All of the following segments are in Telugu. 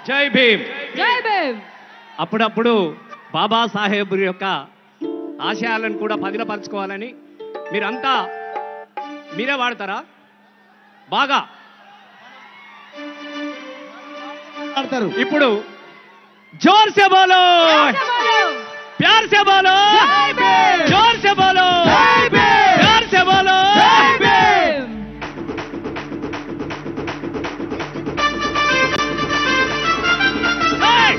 జై భీమ్ జై భీమ్ అప్పుడప్పుడు బాబాసాహెబ్ యొక్క ఆశయాలను కూడా పదిలపరచుకోవాలని మీరంతా మీరే వాడతారా బాగా ఆడతారు ఇప్పుడు జోర్ సే బోలో ప్యార్ సే బోలో జై భీమ్ జోర్ సే బోలో జై భీమ్ ప్యార్ సే బోలో జై భీమ్ Hey!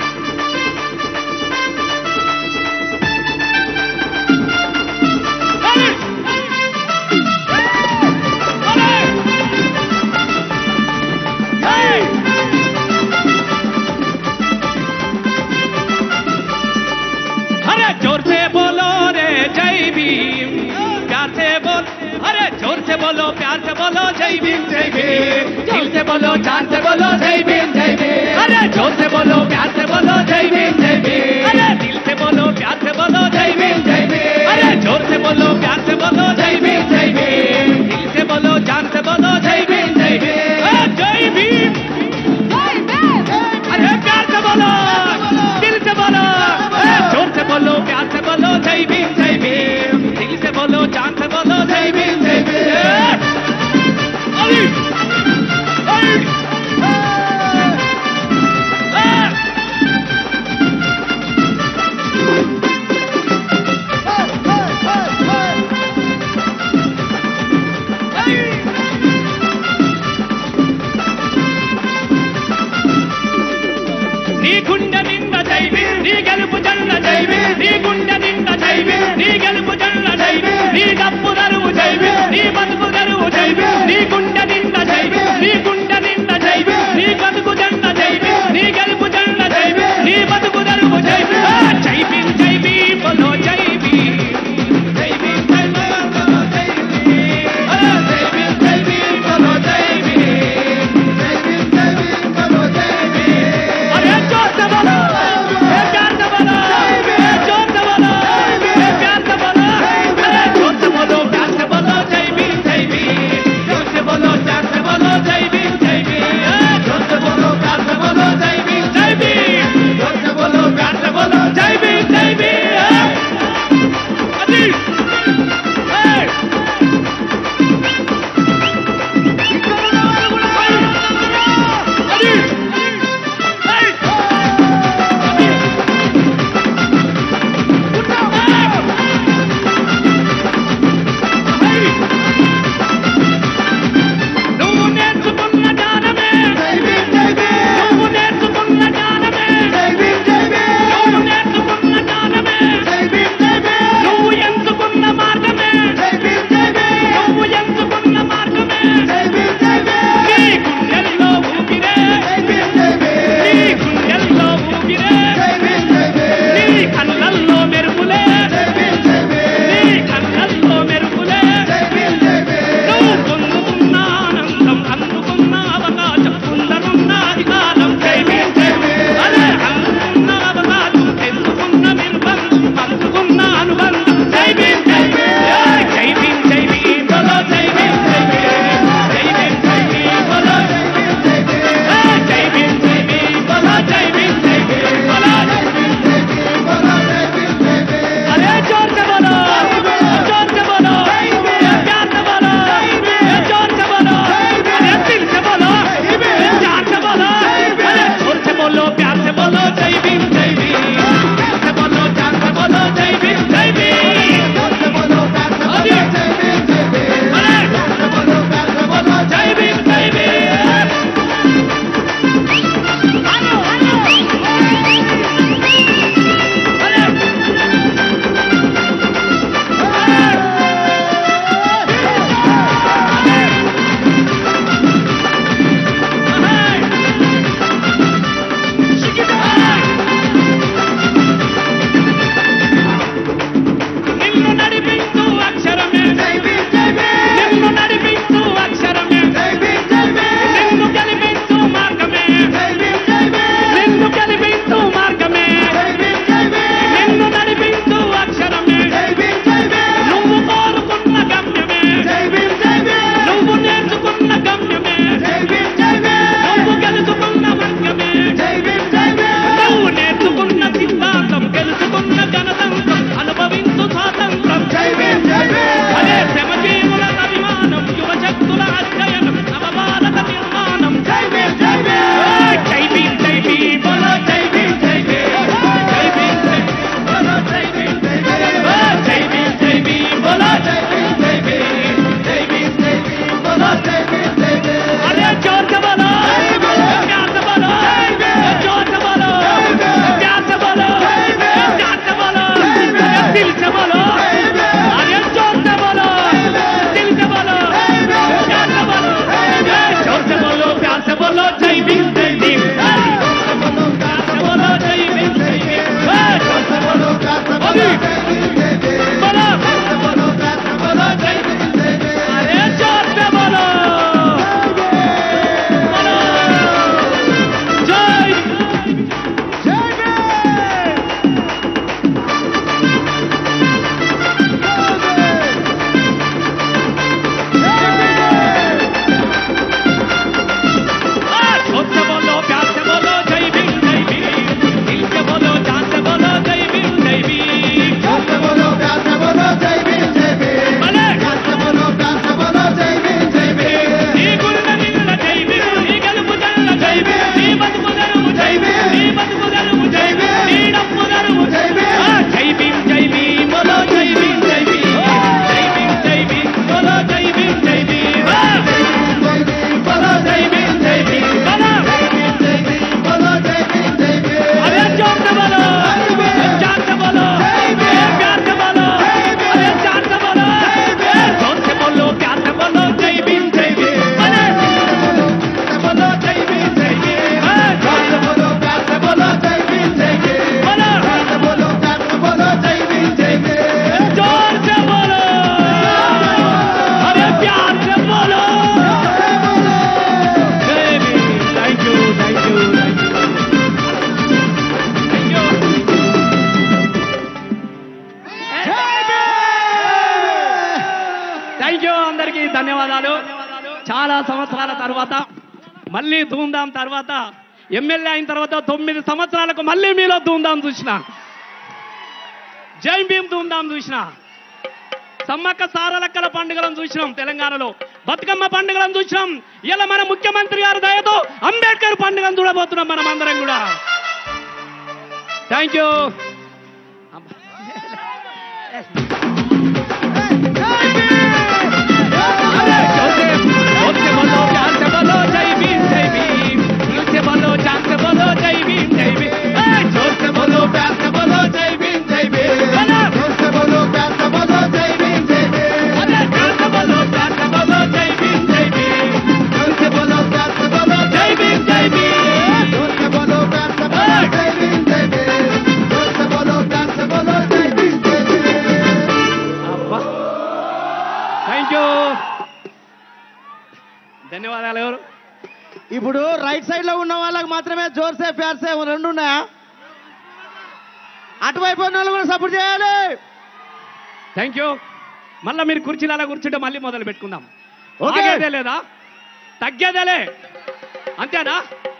अरे जोर से बोलो रे जय भीम प्यार से बोल अरे जोर से बोलो प्यार से बोलो जय भीम जय भीम दिल से बोलो जान से बोलो जय भीम जय भीम अरे जोर से बोलो प्यार से बोलो जय भीम जय भीम अरे दिल से बोलो प्यार से बोलो जय भीम जय भीम अरे जोर से बोलो प्यार से बोलो जय भीम जय भीम दिल से बोलो जान से बोलो जय भीम जय भीम अरे जय भीम జై భీమ్ अरे प्यार से बोलो दिल से बोलो अरे जोर से बोलो प्यार से बोलो जय भीम जय भीम दिल से बोलो जान से बोलो जय भीम जय भीम अरे अरे నీ గుండె నిండ జైవి నీ గెలుపు జల్ల జైవి నీ గుండె నిండ జైవి నీ గెలుపు జల్ల జైవి నీ డప్పు దరువు జైవి నీ బతుకు దరువు జైవి నీ గుండె నిండ జైవి నీ గుండె నిండ జైవి నీ బతుకు జల్ల జైవి నీ గెలుపు జల్ల జైవి నీ బతుకు దరువు జైవి ఆ, జై భీమ్ జై భీమ్ బలో జై భీమ్ జై భీమ్ జై భీమ్ బలో జై భీమ్ అరే జై భీమ్ జై భీమ్ బలో జై భీమ్ జై భీమ్ జై భీమ్ బలో జై భీమ్ अरे जोर से बोलो ए प्यार से बोलो ए जोर से बोलो ए प्यार से बोलो अरे जोर से बोलो प्यार से बोलो जय भीम जय भीम जोर से बोलो చాలా సంవత్సరాల తర్వాత మళ్ళీ ధూమ్ధాం తర్వాత ఎమ్మెల్యే అయిన తర్వాత తొమ్మిది సంవత్సరాలకు మళ్ళీ మీలో ధూమ్ధాం చూసిన జై భీమ్ ధూమ్ధాం చూసిన సమ్మక్క సారలక్కల పండుగలను చూసినాం తెలంగాణలో బతుకమ్మ పండుగలను చూసినాం ఇలా మన ముఖ్యమంత్రి గారి దయతో అంబేద్కర్ పండుగను చూడబోతున్నాం మనం అందరం కూడా థ్యాంక్ యూ बोलो प्यार से बोलो जय भीम जय भीम दिल से बोलो जान से बोलो जय भीम जय भीम ए, जोर से बोलो प्यार से बोलो जय भीम जय भीम बोलो जोर से बोलो प्यार से बोलो जय भीम जय भीम अरे प्यार से बोलो प्यार से बोलो जय भीम जय भीम जोर से बोलो प्यार से बोलो जय भीम जय भीम जोर से बोलो प्यार से बोलो जय भीम जय भीम जोर से बोलो प्यार से बोलो जय भीम जय भीम అబ్బా థ్యాంక్ యూ ధన్యవాదాలు ఎవరు ఇప్పుడు రైట్ సైడ్ లో ఉన్న వాళ్ళకి మాత్రమే జోర్సే ప్యార్సే రెండు ఉన్నాయా అటువైపు ఉన్న వాళ్ళు కూడా సపోర్ట్ చేయాలి థ్యాంక్ యూ మళ్ళీ మీరు కుర్చీలు అలా కూర్చుంటే మళ్ళీ మొదలు పెట్టుకుందాం ఓకే. ఆగేదే లేదా తగ్గేదేలే అంతేనా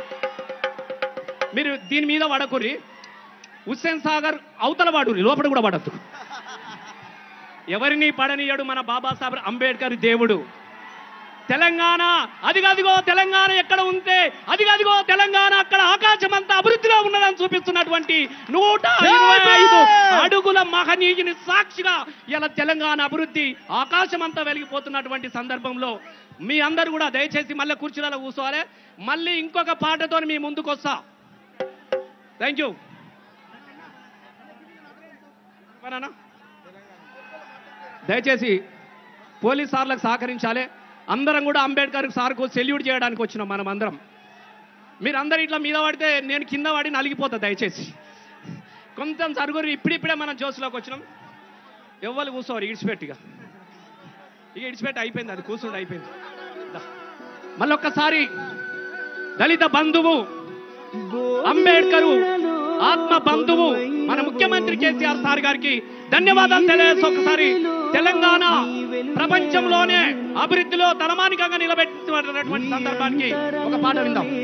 మీరు దీని మీద పడకురి హుస్సేన్ సాగర్ అవతల వాడురి లోపల కూడా పడద్దు ఎవరిని పడనీయడు మన బాబాసాహెబ్ అంబేద్కర్ దేవుడు తెలంగాణ అదిగదిగో తెలంగాణ ఎక్కడ ఉంటే అదిగదిగో తెలంగాణ అక్కడ ఆకాశం అంతా అభివృద్ధిలో ఉన్నదని చూపిస్తున్నటువంటి నూట ఇరవై ఐదు అడుగుల మహనీయుని సాక్షిగా ఇలా తెలంగాణ అభివృద్ధి ఆకాశం అంతా వెలిగిపోతున్నటువంటి సందర్భంలో మీ అందరు కూడా దయచేసి మళ్ళీ కుర్చీలలో కూర్చోవాలి మళ్ళీ ఇంకొక పాటతో మీ ముందుకు వస్తా థ్యాంక్ యూ దయచేసి పోలీస్ సార్లకు సహకరించాలి అందరం కూడా అంబేద్కర్ సార్కు సెల్యూట్ చేయడానికి వచ్చినాం మనం అందరం మీరు అందరు ఇట్లా మీద పడితే నేను కింద పడి నలిగిపోతా దయచేసి కొంచెం సరుగురు ఇప్పుడిప్పుడే మనం జోస్లోకి వచ్చినాం ఎవ్వరు కూర్చోరు ఇడిచిపెట్టిగా ఇక ఇడిచిపెట్టి అయిపోయింది అది కూర్చుండి అయిపోయింది దా. మళ్ళీ ఒక్కసారి దళిత బంధువు అంబేద్కరు ఆత్మ బంధువు మన ముఖ్యమంత్రి కేసీఆర్ సార్ గారికి ధన్యవాదాలు తెలియజేసి ఒకసారి తెలంగాణ ప్రపంచంలోనే అభివృద్ధిలో తలమానికంగా నిలబెట్టినటువంటి సందర్భానికి ఒక పాట విందాం